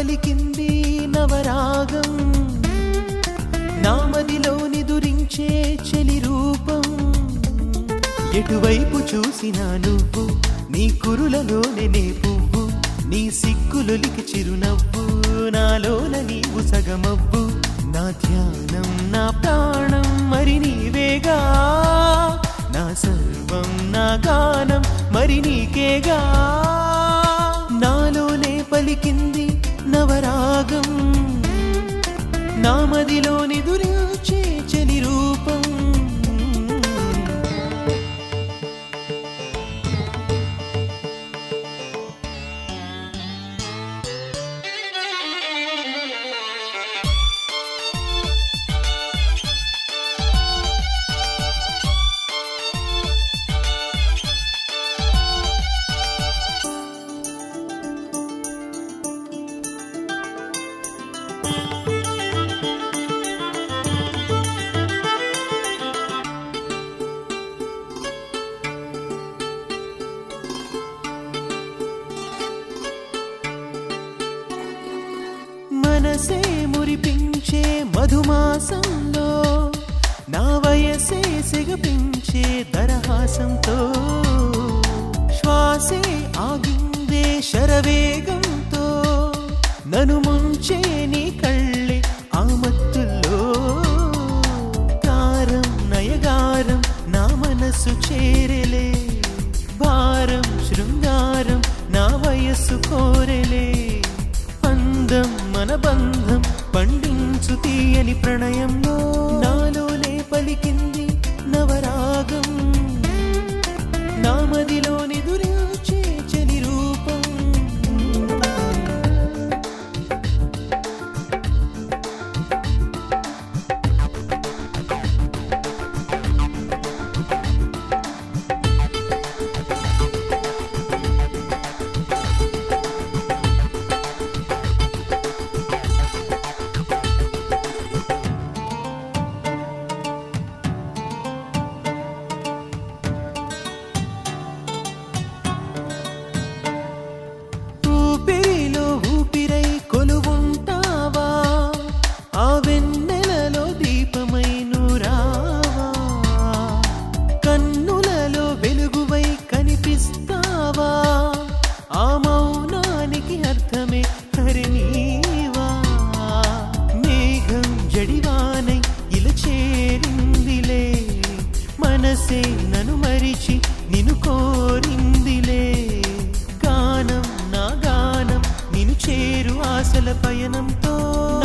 పలికింది నవరాగం నామదిలోని దురించే చెలి రూపం ఎటువైపు చూసినా నువ్వు నీ కురులలోనే నే పువ్వు నీ సిగ్గులొలికి చిరునవ్వు నాలోన నీవు సగమవ్వు నా ధ్యానం నా ప్రాణం మరి నీవేగా నా సర్వం నా గానం మరి నీకేగా నాలోనే పలికింది నవరాగం నామదిలోని దురించే చలి రూపం మనసే మురిపించే మధుమాసంలో నా వయసే సిగపించే దరహాసంతో శ్వాసే ఆగిందే శరవేగంతో నను ముంచే నీ కళ్ళే ఆ మత్తుల్లో కారం నయగారం నా మనసు చేరలే భారం శృంగారం నా వయస్సు కోరెలే అందం మన బంధం పండించు తీయని ప్రణయంలో నాలోనే పలికింది నవరాగం నామదిలోని దురించే చలి రూపం ఊపిరిలో ఊపిరై కొలువుంటావా ఆ వెన్నెలలో దీపమై నూరావా కన్నులలో వెలుగువై కనిపిస్తావా ఆ మౌనానికి అర్థమే హరినీవా మేఘం జడివానై ఇలా చేరిందిలే మనసే నన్ను మరిచి నిన్ను కోరిందిలే గానం నా గానం నిన్ను చేరు ఆశల పయనంతో